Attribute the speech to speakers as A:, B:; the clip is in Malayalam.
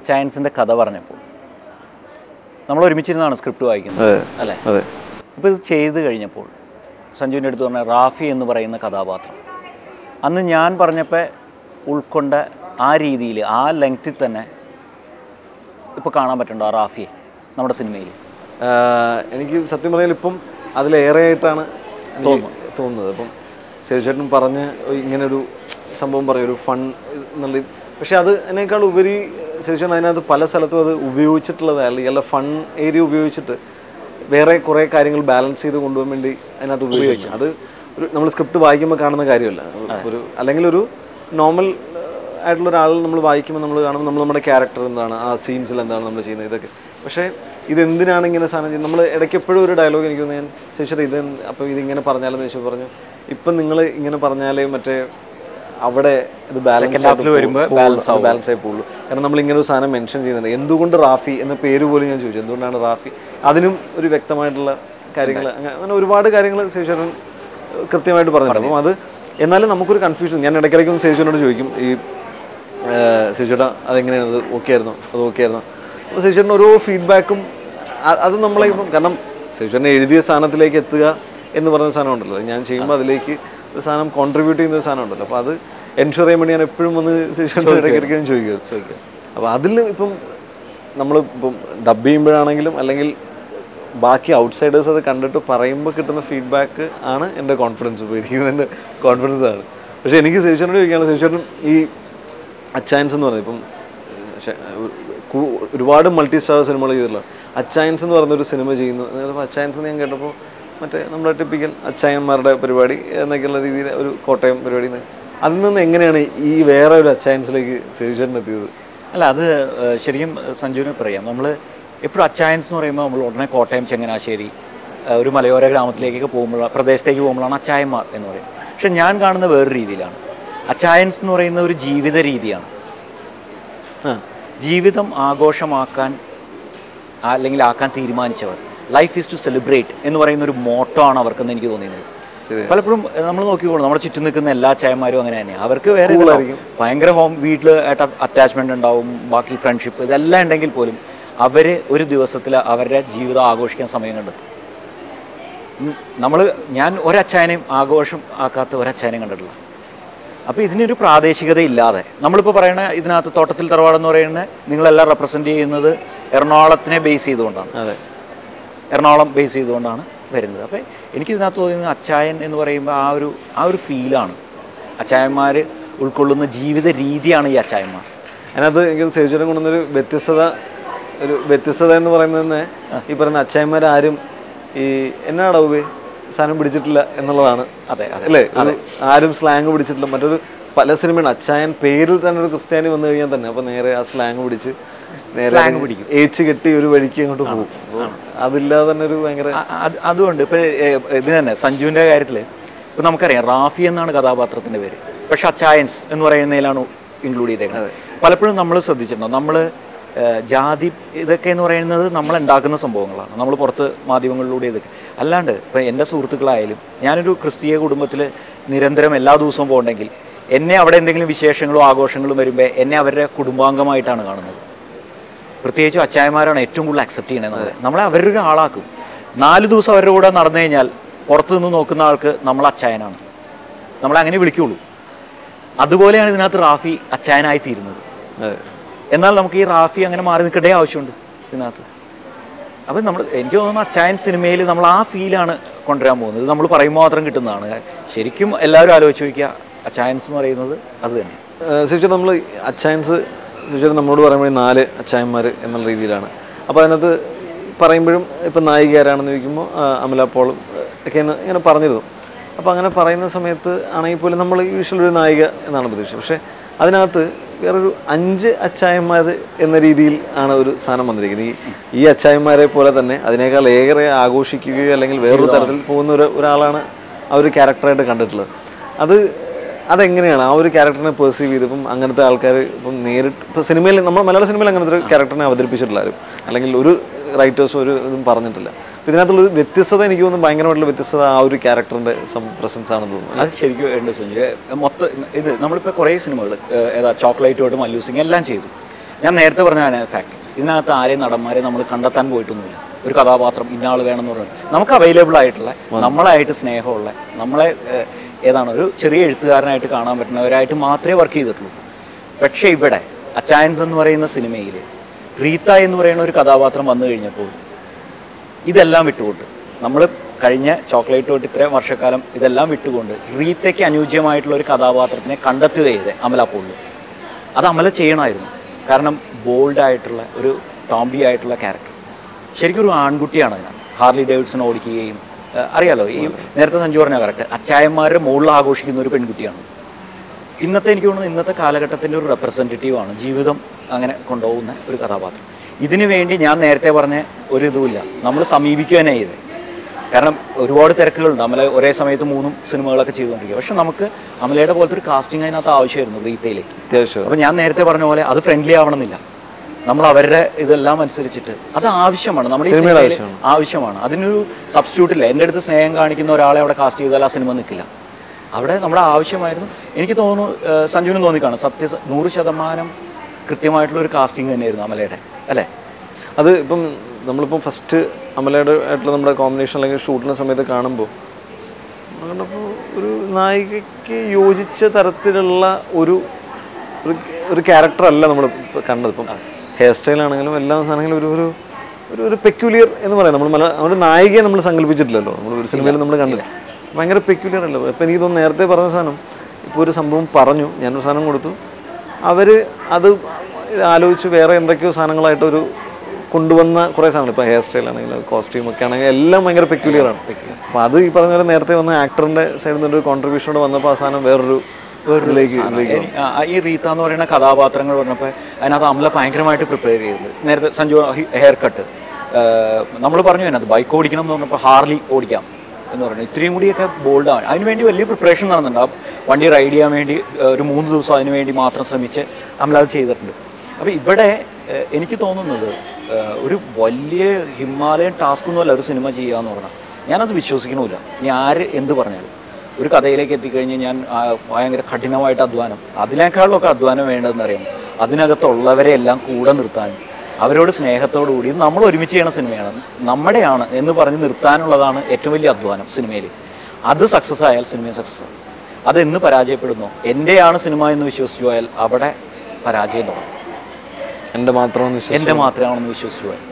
A: അച്ചായൻസിൻ്റെ കഥ പറഞ്ഞപ്പോൾ നമ്മൾ ഒരുമിച്ചിരുന്നാണ് സ്ക്രിപ്റ്റ് വായിക്കുന്നത്
B: അതെ
A: അല്ലേ
B: അതെ
A: അപ്പോൾ ഇത് ചെയ്ത് കഴിഞ്ഞപ്പോൾ സഞ്ജുവിൻ്റെ അടുത്ത് പറഞ്ഞ റാഫി എന്ന് പറയുന്ന കഥാപാത്രം അന്ന് ഞാൻ പറഞ്ഞപ്പോൾ ഉൾക്കൊണ്ട ആ രീതിയിൽ ആ ലെങ്ത്തിൽ തന്നെ ഇപ്പോൾ കാണാൻ പറ്റുന്നുണ്ടോ ആ റാഫിയെ നമ്മുടെ സിനിമയിൽ
B: ആഹ് എനിക്ക് സത്യം പറഞ്ഞാൽ ഇപ്പം അതിലേറെ ആയിട്ടാണ് എനിക്ക് തോന്നുന്നത് അപ്പം സേവിച്ചേട്ടൻ പറഞ്ഞ് ഇങ്ങനെ ഒരു സംഭവം പറയും ഒരു ഫൺ എന്നുള്ള ഇത്. പക്ഷെ അത് അതിനേക്കാൾ ഉപരി സേവിച്ചേട്ടൻ അതിനകത്ത് പല സ്ഥലത്തും അത് ഉപയോഗിച്ചിട്ടുള്ളത് അല്ലെങ്കിൽ അല്ല ഫൺ ഏരിയ ഉപയോഗിച്ചിട്ട് വേറെ കുറേ കാര്യങ്ങൾ ബാലൻസ് ചെയ്ത് കൊണ്ടുപോകാൻ വേണ്ടി അതിനകത്ത് ഉപയോഗിച്ചു അത് ഒരു നമ്മൾ സ്ക്രിപ്റ്റ് വായിക്കുമ്പോൾ കാണുന്ന കാര്യമല്ല ഒരു അല്ലെങ്കിൽ ഒരു നോർമൽ ആയിട്ടുള്ള ഒരാൾ നമ്മൾ വായിക്കുമ്പോൾ നമ്മൾ കാണുമ്പോൾ നമ്മൾ നമ്മുടെ ക്യാരക്ടർ എന്താണ് ആ സീൻസിൽ എന്താണ് നമ്മൾ ചെയ്യുന്നത് ഇതൊക്കെ പക്ഷേ ഇത് എന്തിനാണ് ഇങ്ങനെ സാധനം ചെയ്യുന്നത് നമ്മൾ ഇടയ്ക്ക് എപ്പോഴും ഒരു ഡയലോഗ് എനിക്ക് തോന്നുന്നു ഞാൻ ചോദിച്ചിട്ട് ഇത് എന്ത്- അപ്പോൾ ഇതിങ്ങനെ പറഞ്ഞാലെന്ന് ചോദിച്ചു പറഞ്ഞു ഇപ്പം നിങ്ങൾ ഇങ്ങനെ പറഞ്ഞാലേ മറ്റേ അവിടെ ഇത് ബാലൻസ് ബാലൻസ് ആയി പോകുള്ളൂ കാരണം നമ്മൾ ഇങ്ങനെ ഒരു സാധനം മെൻഷൻ ചെയ്യുന്നുണ്ട് എന്തുകൊണ്ട് റാഫി എന്ന പേര് പോലും ഞാൻ ചോദിച്ചു എന്തുകൊണ്ടാണ് റാഫി അതിനും ഒരു വ്യക്തമായിട്ടുള്ള കാര്യങ്ങൾ അങ്ങനെ അങ്ങനെ ഒരുപാട് കാര്യങ്ങൾ ശേഷം കൃത്യമായിട്ട് പറഞ്ഞിട്ടുണ്ട് അപ്പം അത് എന്നാലും നമുക്കൊരു കൺഫ്യൂഷൻ ഞാൻ ഇടയ്ക്കിടയ്ക്ക് ഒന്ന് സേവിച്ചോനോട് ചോദിക്കും ഈ സേവിച്ചേട്ടാ അതെങ്ങനെയാണ് അത് ഓക്കെ ആയിരുന്നോ അത് ഓക്കെ ആയിരുന്നോ അപ്പോൾ സേവിച്ചേട്ടൻ ഓരോ ഫീഡ്ബാക്കും അത് നമ്മളെ ഇപ്പം കാരണം സേവിച്ചേട്ടൻ എഴുതിയ സാധനത്തിലേക്ക് എത്തുക എന്ന് പറഞ്ഞ സാധനം ഉണ്ടല്ലോ ഞാൻ ചെയ്യുമ്പോൾ അതിലേക്ക് ഒരു സാധനം കോൺട്രിബ്യൂട്ട് ചെയ്യുന്ന ഒരു സാധനം ഉണ്ടല്ലോ അപ്പോൾ അത് എൻഷുർ ചെയ്യാൻ വേണ്ടി ഞാൻ എപ്പോഴും വന്ന് സേവിച്ചേട്ടൻ ഇടയ്ക്കിടയ്ക്ക് ഞാൻ ചോദിക്കും അപ്പോൾ അതിൽ ഇപ്പം നമ്മൾ ഇപ്പം ഡബ് ചെയ്യുമ്പോഴാണെങ്കിലും അല്ലെങ്കിൽ ബാക്കി ഔട്ട്സൈഡേഴ്സ് അത് കണ്ടിട്ട് പറയുമ്പോൾ കിട്ടുന്ന ഫീഡ്ബാക്ക് ആണ് എൻ്റെ കോൺഫിഡൻസ് ഉപയോഗിക്കുന്നത് എൻ്റെ കോൺഫിഡൻസ് ആണ് പക്ഷേ എനിക്ക് സേവിച്ചേട്ടനോട് ചോദിക്കുകയാണ് സേവിച്ചേട്ടൻ ഈ അച്ചായൻസ് എന്ന് പറയുന്നത് ഇപ്പം ശ- ഒരു- കു- ഒരുപാട് മൾട്ടി സ്റ്റാർ സിനിമകൾ ചെയ്തിട്ടുള്ള അച്ചായൻസ് എന്ന് പറയുന്നൊരു സിനിമ ചെയ്യുന്നു അതായത് അച്ചായൻസ് എന്ന് ഞാൻ കേട്ടപ്പോൾ മറ്റേ നമ്മുടെ ടിപ്പിക്കൽ അച്ചായന്മാരുടെ പരിപാടി എന്നൊക്കെയുള്ള രീതിയിൽ ഒരു കോട്ടയം പരിപാടി എന്ന്. അതിൽ നിന്ന് എങ്ങനെയാണ് ഈ വേറെ ഒരു അച്ചായൻസിലേക്ക് സേവിച്ചേട്ടൻ എത്തിയത്
A: അല്ല അത് ഏഹ്, ശരിക്കും സഞ്ജുവിന് പറയാം നമ്മൾ എപ്പോഴും അച്ചായൻസ് എന്ന് പറയുമ്പോൾ നമ്മൾ ഉടനെ കോട്ടയം ചങ്ങനാശ്ശേരി ഏഹ്, ഒരു മലയോര ഗ്രാമത്തിലേക്കൊക്കെ പോകുമ്പോൾ പ്രദേശത്തേക്ക് പോകുമ്പോഴാണ് അച്ചായന്മാർ എന്ന് പറയും പക്ഷെ ഞാൻ കാണുന്ന വേറൊരു രീതിയിലാണ് അച്ചായൻസ് എന്ന് പറയുന്ന ഒരു ജീവിത രീതിയാണ്
B: ആ
A: ജീവിതം ആഘോഷമാക്കാൻ അല്ലെങ്കിൽ ആക്കാൻ തീരുമാനിച്ചവർ ലൈഫ് ഈസ് ടു സെലിബ്രേറ്റ് എന്ന് പറയുന്ന ഒരു മോട്ടോ ആണ് അവർക്കെന്ന് എനിക്ക് തോന്നിയത്
B: ശരി.
A: പലപ്പോഴും നമ്മൾ നോക്കിക്കോളും നമ്മുടെ ചുറ്റും നിൽക്കുന്ന എല്ലാ ചായന്മാരും അങ്ങനെ തന്നെയാണ് അവർക്ക് വേറെ ഇതുണ്ടാവും. ഭയങ്കര ഹോം വീട്ടിൽ ആയിട്ട് അറ്റാച്ച്മെന്റ് ഉണ്ടാവും ബാക്കി ഫ്രണ്ട്ഷിപ്പ് ഇതെല്ലാം ഉണ്ടെങ്കിൽ പോലും അവർ ഒരു ദിവസത്തിൽ അവരുടെ ജീവിതം ആഘോഷിക്കാൻ സമയം കണ്ടെത്തും നമ്മൾ ഞാൻ ഒരച്ചായനെയും ആഘോഷം ആക്കാത്ത ഒരച്ചായനെയും കണ്ടിട്ടില്ല അപ്പോൾ ഇതിനൊരു പ്രാദേശികത ഇല്ലാതെ നമ്മളിപ്പോൾ പറയുന്ന ഇതിനകത്ത് തോട്ടത്തിൽ തറവാട് എന്ന് പറയുന്നത് നിങ്ങളെല്ലാം റെപ്രസെൻ്റ് ചെയ്യുന്നത് എറണാകുളത്തിനെ ബേസ് ചെയ്തുകൊണ്ടാണ്
B: അതെ
A: എറണാകുളം ബേസ് ചെയ്തുകൊണ്ടാണ് വരുന്നത് അപ്പോൾ എനിക്ക് ഇതിനകത്ത് തോന്നുന്നത് അച്ചായൻ എന്ന് പറയുമ്പോൾ ആ ഒരു ആ ഒരു ഫീലാണ് അച്ചായന്മാർ ഉൾക്കൊള്ളുന്ന ജീവിത രീതിയാണ് ഈ അച്ചായന്മാർ
B: അതിനകത്ത് എനിക്ക് സേവിച്ചേട്ടൻ കൊണ്ടുവന്നൊരു വ്യത്യസ്തത ഒരു വ്യത്യസ്തത എന്ന് പറയുന്നത് തന്നെ ഈ പറയുന്ന അച്ചായന്മാരാരും ഈ എന്നാടാ ഉപേ സാധനം പിടിച്ചിട്ടില്ല എന്നുള്ളതാണ്
A: അതെ അതെ
B: അല്ലേ ഒരു ആരും സ്ലാങ് പിടിച്ചിട്ടില്ല മറ്റൊരു പല സിനിമയാണ് അച്ചായൻ പേരിൽ തന്നെ ഒരു ക്രിസ്ത്യാനി വന്നു കഴിഞ്ഞാൽ തന്നെ അപ്പൊ നേരെ ആ സ്ലാങ് പിടിച്ച് നേരെ
A: Slang പിടിക്കും.
B: ഏച്ച് കെട്ടി ഒരു വഴിക്ക് അങ്ങോട്ട് പോകും അപ്പൊ അതില്ലാതെ തന്നെ ഒരു ഭയങ്കര
A: അ- അത് അതുകൊണ്ട് ഇപ്പോൾ ഇത് തന്നെ സഞ്ജുവിൻ്റെ കാര്യത്തിൽ ഇപ്പം നമുക്കറിയാം റാഫി എന്നാണ് കഥാപാത്രത്തിൻ്റെ പേര് പക്ഷെ അച്ചായൻസ് എന്ന് പറയുന്നതിലാണ് ഇൻക്ലൂഡ് ചെയ്തേക്കുന്നത് പലപ്പോഴും നമ്മൾ ശ്രദ്ധിച്ചിട്ടുണ്ടോ നമ്മൾ ജാതി ഇതൊക്കെ എന്ന് പറയുന്നത് നമ്മൾ ഉണ്ടാക്കുന്ന സംഭവങ്ങളാണ് നമ്മൾ പുറത്ത് മാധ്യമങ്ങളിലൂടെ ഇതൊക്കെ അല്ലാണ്ട് ഇപ്പം എൻ്റെ സുഹൃത്തുക്കളായാലും ഞാനൊരു ക്രിസ്തീയ കുടുംബത്തിൽ നിരന്തരം എല്ലാ ദിവസവും പോകണമെങ്കിൽ എന്നെ അവിടെ എന്തെങ്കിലും വിശേഷങ്ങളും ആഘോഷങ്ങളും വരുമ്പോൾ എന്നെ അവരുടെ കുടുംബാംഗമായിട്ടാണ് കാണുന്നത് പ്രത്യേകിച്ചും അച്ചായന്മാരാണ് ഏറ്റവും കൂടുതൽ അക്സെപ്റ്റ് ചെയ്യണത് നമ്മളെ നമ്മളെ അവരുടെ ഒരു ആളാക്കും നാല് ദിവസം അവരുടെ കൂടെ നടന്നു കഴിഞ്ഞാൽ പുറത്തു നിന്ന് നോക്കുന്ന ആൾക്ക് നമ്മൾ അച്ചായനാണ് നമ്മളെ അങ്ങനെ വിളിക്കുള്ളൂ അതുപോലെയാണ് ഇതിനകത്ത് റാഫി അച്ചായനായി തീരുന്നത്
B: അതെ.
A: എന്നാൽ നമുക്ക് ഈ റാഫി അങ്ങനെ മാറി നിൽക്കേണ്ട ആവശ്യമുണ്ട് ഇതിനകത്ത് അപ്പം നമ്മൾ എനിക്ക് തോന്നുന്നു അച്ചായൻ സിനിമയിൽ നമ്മൾ ആ ഫീലാണ് കൊണ്ടുവരാൻ പോകുന്നത് നമ്മൾ പറയുമ്പോൾ മാത്രം കിട്ടുന്നതാണ് ശരിക്കും എല്ലാവരും ആലോചിച്ച് നോക്കിയ അച്ചായൻസ് എന്ന് പറയുന്നത് അത് തന്നെ
B: ശരിക്കും നമ്മൾ അച്ചായൻസ് ശരിക്കും നമ്മളോട് പറയുമ്പോൾ നാല് അച്ചായന്മാർ എന്നുള്ള രീതിയിലാണ് അപ്പോൾ അതിനകത്ത് പറയുമ്പോഴും ഇപ്പം നായിക ആരാണെന്ന് ചോദിക്കുമ്പോൾ ആ, അമല പോളും ഒക്കെ എന്ന് ഇങ്ങനെ പറഞ്ഞിരുന്നു അപ്പോൾ അങ്ങനെ പറയുന്ന സമയത്ത് ആണെങ്കിൽ പോലും നമ്മൾ യൂഷ്വൽ ഒരു നായിക എന്നാണ് പ്രതീക്ഷ പക്ഷേ അതിനകത്ത് വേറൊരു അഞ്ച് അച്ചായന്മാർ എന്ന രീതിയിൽ ആണ് ഒരു സാധനം വന്നിരിക്കുന്നത് ഈ ഈ അച്ചായന്മാരെ പോലെ തന്നെ അതിനേക്കാൾ ഏറെ ആഘോഷിക്കുകയോ അല്ലെങ്കിൽ വേറൊരു തരത്തിൽ പോകുന്ന ഒരു ഒരാളാണ് ആ ഒരു ക്യാരക്ടറായിട്ട് കണ്ടിട്ടുള്ളത് അത് അതെങ്ങനെയാണ് ആ ഒരു ക്യാരക്ടറിനെ പെർസീവ് ചെയ്ത് ഇപ്പം അങ്ങനത്തെ ആൾക്കാർ ഇപ്പം നേരിട്ട് ഇപ്പം സിനിമയിൽ നമ്മൾ മലയാള സിനിമയിൽ അങ്ങനത്തെ ഒരു ക്യാരക്ടറിനെ അവതരിപ്പിച്ചിട്ടില്ല ആരും അല്ലെങ്കിൽ ഒരു റൈറ്റേഴ്സും ഒരു ഇതും പറഞ്ഞിട്ടില്ല അപ്പം ഇതിനകത്തുള്ള ഒരു വ്യത്യസ്തത എനിക്ക് തോന്നുന്നു ഭയങ്കരമായിട്ടുള്ള വ്യത്യസ്തത ആ ഒരു ക്യാരക്ടറിന്റെ പ്രസൻസ് ആണെന്ന് തോന്നുന്നു
A: അത് ശരിക്കും ഉണ്ട് സഞ്ജയ് മൊത്തം ഇത് നമ്മളിപ്പോൾ കുറേ സിനിമകൾ ഏതാ ചോക്ലേറ്റ് തൊട്ട് മല്ലു സിംഗ് എല്ലാം ചെയ്തു ഞാൻ നേരത്തെ പറഞ്ഞ ഫാക്ട് ഇതിനകത്ത് ആരെയും നടന്മാരെ നമ്മൾ കണ്ടെത്താൻ പോയിട്ടൊന്നുമില്ല ഒരു കഥാപാത്രം ഇന്നയാൾ വേണമെന്ന് പറഞ്ഞു നമുക്ക് അവൈലബിൾ ആയിട്ടുള്ള നമ്മളായിട്ട് സ്നേഹമുള്ള നമ്മളെ ഏഹ്, ഏതാണ് ഒരു ചെറിയ എഴുത്തുകാരനായിട്ട് കാണാൻ പറ്റുന്നവരായിട്ട് മാത്രമേ വർക്ക് ചെയ്തിട്ടുള്ളൂ പക്ഷേ ഇവിടെ അച്ചായൻസ് എന്ന് പറയുന്ന സിനിമയിൽ റീത്ത എന്ന് പറയുന്ന ഒരു കഥാപാത്രം വന്നു കഴിഞ്ഞപ്പോൾ ഇതെല്ലാം വിട്ടുകൊണ്ട് നമ്മൾ കഴിഞ്ഞ ചോക്ലേറ്റ് തൊട്ട് ഇത്രയും വർഷക്കാലം ഇതെല്ലാം വിട്ടുകൊണ്ട് റീത്തയ്ക്ക് അനുയോജ്യമായിട്ടുള്ള ഒരു കഥാപാത്രത്തിനെ കണ്ടെത്തുക ചെയ്ത് അമല പോളിൽ അത് അമല ചെയ്യണമായിരുന്നു കാരണം ബോൾഡായിട്ടുള്ള ഒരു ടോംബി ആയിട്ടുള്ള ക്യാരക്ടർ ശരിക്കും ഒരു ആൺകുട്ടിയാണ് അതിനകത്ത് ഹാർലി ഡേവിഡ്സൺ ഓടിക്കുകയും ഏഹ്, അറിയാലോ ഈ നേരത്തെ സഞ്ജു പറഞ്ഞ കറക്റ്റ് അച്ചായന്മാരുടെ മുകളിൽ ആഘോഷിക്കുന്ന ഒരു പെൺകുട്ടിയാണ് ഇന്നത്തെ എനിക്ക് തോന്നുന്നു ഇന്നത്തെ കാലഘട്ടത്തിൻ്റെ ഒരു റെപ്രസെൻറ്റേറ്റീവ് ആണ് ജീവിതം അങ്ങനെ കൊണ്ടുപോകുന്ന ഒരു കഥാപാത്രം ഇതിനു വേണ്ടി ഞാൻ നേരത്തെ പറഞ്ഞ ഒരു ഇതുമില്ല നമ്മൾ സമീപിക്കുക തന്നെ ചെയ്തത് കാരണം ഒരുപാട് തിരക്കുകളുണ്ട് അമല ഒരേ സമയത്ത് മൂന്നും സിനിമകളൊക്കെ ചെയ്തുകൊണ്ടിരിക്കുക പക്ഷെ നമുക്ക് അമലയുടെ പോലത്തെ ഒരു കാസ്റ്റിംഗ് അതിനകത്ത് ആവശ്യമായിരുന്നു റീത്തയിൽ
B: അത്യാവശ്യം
A: അപ്പോൾ ഞാൻ നേരത്തെ പറഞ്ഞ പോലെ അത് ഫ്രണ്ട്ലി ആവണമെന്നില്ല നമ്മൾ അവരുടെ ഇതെല്ലാം അനുസരിച്ചിട്ട് അത് ആവശ്യമാണ് നമ്മുടെ ഈ
B: സിനിമയുടെ
A: സിനിമയിൽ ആവശ്യമാണ് അതിനൊരു സബ്സ്റ്റിറ്റ്യൂട്ട് ഇല്ല എൻ്റെ അടുത്ത് സ്നേഹം കാണിക്കുന്ന ഒരാളെ അവിടെ കാസ്റ്റ് ചെയ്താൽ ആ സിനിമ നിൽക്കില്ല അവിടെ നമ്മുടെ ആവശ്യമായിരുന്നു എനിക്ക് തോന്നുന്നു ഏഹ് സഞ്ജുവിനും തോന്നിക്കാണും സത്യ നൂറ് ശതമാനം കൃത്യമായിട്ടുള്ള ഒരു കാസ്റ്റിംഗ് തന്നെയായിരുന്നു അമലയുടെ അല്ലേ
B: അത് ഇപ്പം നമ്മളിപ്പം ഫസ്റ്റ് അമലയുടെ ആയിട്ടുള്ള നമ്മുടെ കോമ്പിനേഷൻ അല്ലെങ്കിൽ ഷൂട്ടിൻ്റെ സമയത്ത് കാണുമ്പോൾ കണ്ടപ്പോൾ ഒരു നായികയ്ക്ക് യോജിച്ച തരത്തിലുള്ള ഒരു ഒരു ഒരു ക്യാരക്ടർ അല്ല നമ്മൾ കണ്ടത് ഇപ്പം ഹെയർ സ്റ്റൈൽ ആണെങ്കിലും എല്ലാ സാധനങ്ങളും ഒരു ഒരു ഒരു ഒരു പെക്യുലിയർ എന്ന് പറയാം നമ്മൾ മല നമ്മുടെ നായികയെ നമ്മൾ സങ്കല്പിച്ചിട്ടില്ലല്ലോ നമ്മൾ ഒരു സിനിമയിൽ നമ്മൾ കണ്ടില്ല ഭയങ്കര പെക്യുലിയർ അല്ലോ ഇപ്പം എനിക്ക് തോന്നുന്നു നേരത്തെ പറഞ്ഞ സാധനം ഇപ്പോൾ ഒരു സംഭവം പറഞ്ഞു ഞാനൊരു സാധനം കൊടുത്തു അവർ അത് ആലോചിച്ച് വേറെ എന്തൊക്കെയോ സാധനങ്ങളായിട്ട് ഒരു കൊണ്ടുവന്ന കുറേ സാധനങ്ങൾ ഇപ്പോൾ ഹെയർ സ്റ്റൈൽ ആണെങ്കിലും കോസ്റ്റ്യൂം ഒക്കെ ആണെങ്കിലും എല്ലാം ഭയങ്കര പെക്യുലിയർ ആണ് അപ്പോൾ അത് ഈ പറഞ്ഞ പോലെ നേരത്തെ വന്ന ആക്ടറിൻ്റെ സൈഡിൽ നിന്ന് ഒരു കോൺട്രിബ്യൂഷനോട് വന്നപ്പോൾ ആ സാധനം വേറൊരു ഇതിലേക്ക്
A: എനി- ആ, ഈ റീത്ത എന്ന് പറയുന്ന കഥാപാത്രങ്ങൾ പറഞ്ഞപ്പോൾ അതിനകത്ത് അമല ഭയങ്കരമായിട്ട് പ്രിപ്പയർ ചെയ്തത് നേരത്തെ സഞ്ജു ഹെയർ കട്ട് നമ്മൾ പറഞ്ഞു അതിനകത്ത് ബൈക്ക് ഓടിക്കണം എന്ന് പറഞ്ഞപ്പോൾ ഹാർലി ഓടിക്കാം എന്ന് പറഞ്ഞു ഇത്രയും കൂടിയൊക്കെ ബോൾഡാണ് അതിനുവേണ്ടി വലിയ പ്രിപ്പറേഷൻ നടന്നുണ്ട് ആ വണ്ടി റൈഡ് ചെയ്യാൻ വേണ്ടി ഏഹ്, ഒരു മൂന്ന് ദിവസം അതിന് വേണ്ടി മാത്രം ശ്രമിച്ച് അമല അത് ചെയ്തിട്ടുണ്ട് അപ്പോൾ ഇവിടെ ഏഹ്, എനിക്ക് തോന്നുന്നത് ഏഹ്, ഒരു വലിയ ഹിമാലയൻ ടാസ്ക് ഒന്നുമല്ല ഒരു സിനിമ ചെയ്യുക എന്ന് പറഞ്ഞാൽ ഞാനത് വിശ്വസിക്കണമില്ല ഇനി ആര് എന്ത് പറഞ്ഞാലും ഒരു കഥയിലേക്ക് എത്തിക്കഴിഞ്ഞ് ഞാൻ ആ, ഭയങ്കര കഠിനമായിട്ട് അധ്വാനം അതിനേക്കാളൊക്കെ അധ്വാനം വേണ്ടതെന്ന് അറിയാം അതിനകത്തുള്ളവരെ എല്ലാം കൂടെ നിർത്താനും അവരോട് സ്നേഹത്തോടു കൂടി ഇത് നമ്മൾ ഒരുമിച്ച് ചെയ്യണ സിനിമയാണ് നമ്മുടെയാണ് എന്ന് പറഞ്ഞ് നിർത്താനുള്ളതാണ് ഏറ്റവും വലിയ അധ്വാനം സിനിമയിൽ അത് സക്സസ് ആയാൽ സിനിമ സക്സസ് ആവും അത് എന്ന് പരാജയപ്പെടുന്നു എൻ്റെയാണ് സിനിമ എന്ന് വിശ്വസിച്ചു പോയാൽ അവിടെ പരാജയം തുടങ്ങും
B: എൻ്റെ മാത്രമെന്ന് വിശ്വസിച്ചു
A: എൻ്റെ മാത്രമാണെന്ന് വിശ്വസിച്ചു പോയാൽ